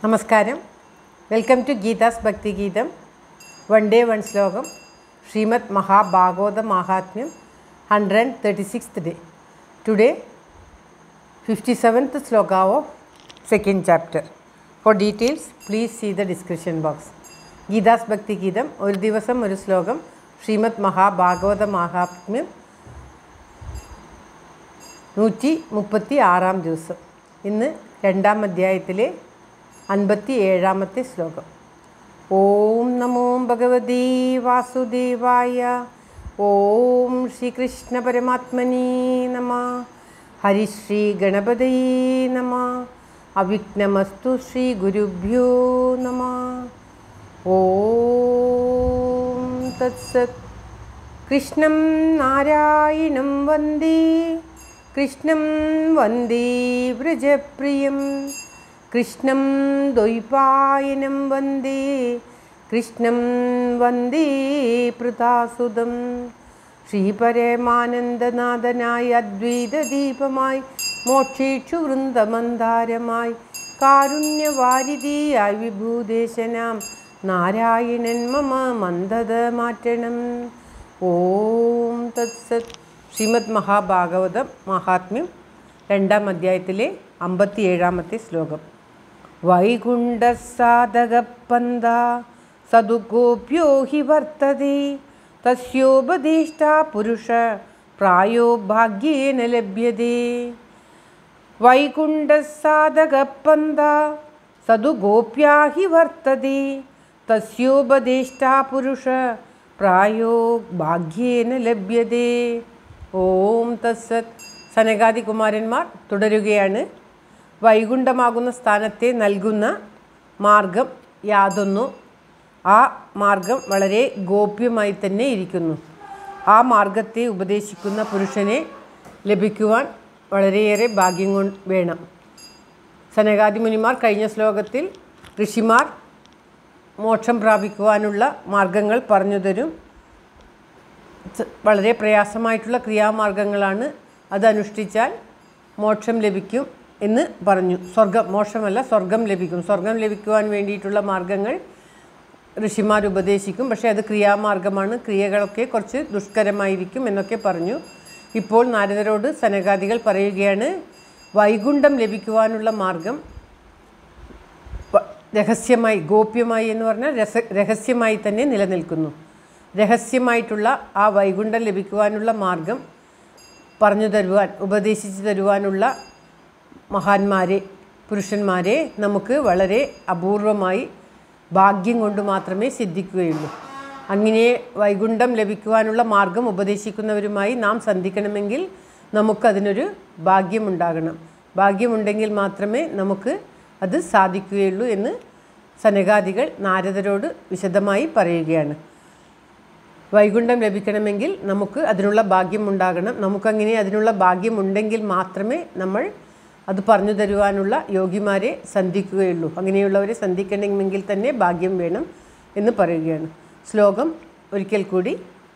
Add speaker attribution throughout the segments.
Speaker 1: നമസ്കാരം welcome to Geetha's ഭക്തിഗീതം one day one ശ്ലോകം Shrimad Mahabhagavata Mahatmyam hundred and thirty sixth day today fifty seventh shloka of second chapter for details please see the description box Geetha's ഭക്തിഗീതം ഒരു ദിവസം ഒരു ശ്ലോകം ശ്രീമദ് മഹാഭാഗവത മഹാത്മ്യം നൂറ്റി മുപ്പത്തി ആറാം ദിവസം ഇന്ന് രണ്ടാം അധ്യായത്തിലെ അൻപത്തി ഏഴാമത്തെ ശ്ലോകം ഓം നമോ ഭഗവതി വാസുദേവായ ഓം ശ്രീകൃഷ്ണ പരമാത്മനി നമ ഹരിശ്രീ ഗണപതയേ നമ അവിഘ്നമസ്തു ശ്രീ ഗുരുഭ്യോ നമ ഓം തത്സത് കൃഷ്ണം നാരായണം വന്ദേ കൃഷ്ണം വന്ദേ വ്രജപ്രിയം കൃഷ്ണം ദ്വൈപായനം വന്ദേ കൃഷ്ണം വന്ദേ പൃഥാസുതം ശ്രീപരമാനന്ദനാഥനായ അദ്വൈതദീപമായി മോക്ഷേക്ഷു വൃന്ദമന്ദാരമായി കാരുണ്യവാരിധിയായി വിഭൂദേശനാം നാരായണൻ മമ മന്ദത മാറ്റണം ഓം തത്സത് ശ്രീമദ് മഹാഭാഗവതം മഹാത്മ്യം രണ്ടാം അധ്യായത്തിലെ അമ്പത്തിയേഴാമത്തെ ശ്ലോകം വൈകുണ്ഠസാധകപ്പന്ത സതുഗോപ്യോ ഹി വർത്തതേ തസ്യോപദേഷ്ടാ പുരുഷ പ്രായോ ഭാഗ്യേന ലഭ്യതേ വൈകുണ്ഠസാധകപ്പന്ത സതുഗോപ്യാ ഹി വർത്തതേ തസ്യോപദേഷ്ടാ പുരുഷ പ്രായോ ഭാഗ്യേന ലഭ്യതേ ഓം തത്സത് സനകാദി കുമാരന്മാർ തുടരുകയാണ് വൈകുണ്ഠമാകുന്ന സ്ഥാനത്തെ നൽകുന്ന മാർഗം യാതൊന്നു ആ മാർഗം വളരെ ഗോപ്യമായി തന്നെ ഇരിക്കുന്നു ആ മാർഗത്തെ ഉപദേശിക്കുന്ന പുരുഷനെ ലഭിക്കുവാൻ വളരെയേറെ ഭാഗ്യം കൊണ്ട് വേണം സനകാദി മുനിമാർ കഴിഞ്ഞ ശ്ലോകത്തിൽ ഋഷിമാർ മോക്ഷം പ്രാപിക്കുവാനുള്ള മാർഗങ്ങൾ പറഞ്ഞു തരും സ- വളരെ പ്രയാസമായിട്ടുള്ള ക്രിയാമാർഗങ്ങളാണ് അതനുഷ്ഠിച്ചാൽ മോക്ഷം ലഭിക്കും എന്ന് പറഞ്ഞു സ്വർഗം മോക്ഷമല്ല സ്വർഗം ലഭിക്കും സ്വർഗം ലഭിക്കുവാൻ വേണ്ടിയിട്ടുള്ള മാർഗങ്ങൾ ഋഷിമാർ ഉപദേശിക്കും പക്ഷേ അത് ക്രിയാമാർഗമാണ് ക്രിയകളൊക്കെ കുറച്ച് ദുഷ്കരമായിരിക്കും എന്നൊക്കെ പറഞ്ഞു ഇപ്പോൾ നാരദരോട് സനകാദികൾ പറയുകയാണ് വൈകുണ്ഠം ലഭിക്കുവാനുള്ള മാർഗം പ- രഹസ്യമായി ഗോപ്യമായി എന്ന് പറഞ്ഞാൽ രസ രഹസ്യമായി തന്നെ നിലനിൽക്കുന്നു രഹസ്യമായിട്ടുള്ള ആ വൈകുണ്ഠം ലഭിക്കുവാനുള്ള മാർഗം പറഞ്ഞു തരുവാൻ ഉപദേശിച്ചു തരുവാനുള്ള മഹാന്മാരെ പുരുഷന്മാരെ നമുക്ക് വളരെ അപൂർവമായി ഭാഗ്യം കൊണ്ട് മാത്രമേ സിദ്ധിക്കുകയുള്ളൂ അങ്ങനെ വൈകുണ്ഠം ലഭിക്കുവാനുള്ള മാർഗം ഉപദേശിക്കുന്നവരുമായി നാം സന്ധിക്കണമെങ്കിൽ നമുക്കതിനൊരു ഭാഗ്യമുണ്ടാകണം ഭാഗ്യമുണ്ടെങ്കിൽ മാത്രമേ നമുക്ക് അത് സാധിക്കുകയുള്ളൂ എന്ന് സനകാദികൾ നാരദരോട് വിശദമായി പറയുകയാണ് വൈകുണ്ഠം ലഭിക്കണമെങ്കിൽ നമുക്ക് അതിനുള്ള ഭാഗ്യം ഉണ്ടാകണം നമുക്കങ്ങനെ അതിനുള്ള ഭാഗ്യമുണ്ടെങ്കിൽ മാത്രമേ നമ്മൾ അത് പറഞ്ഞു തരുവാനുള്ള യോഗിമാരെ സന്ധിക്കുകയുള്ളൂ അങ്ങനെയുള്ളവരെ സന്ധിക്കണമെങ്കിൽ തന്നെ ഭാഗ്യം വേണം എന്ന് പറയുകയാണ് ശ്ലോകം ഒരിക്കൽ കൂടി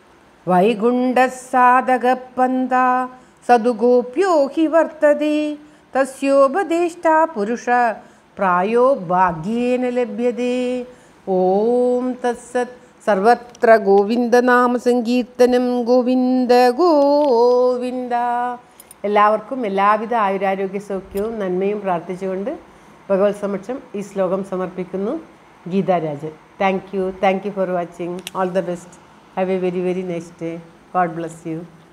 Speaker 1: വൈകുണ്ഠസാധകപ്പന്ത സതുഗോപ്യോ ഹി വർത്തതേ തസ്യോപദേഷ്ടാ പുരുഷ പ്രായോ ഭാഗ്യേന ലഭ്യതേ ഓം തത്സത് സർവത്ര ഗോവിന്ദനാമ സങ്കീർത്തനം ഗോവിന്ദ ഗോവിന്ദ എല്ലാവർക്കും എല്ലാവിധ ആയുരാരോഗ്യ സൗഖ്യവും നന്മയും പ്രാർത്ഥിച്ചുകൊണ്ട് ഭഗവത് സമക്ഷം ഈ ശ്ലോകം സമർപ്പിക്കുന്നു Geetharajan thank you thank you for watching all the best have a very very nice day God bless U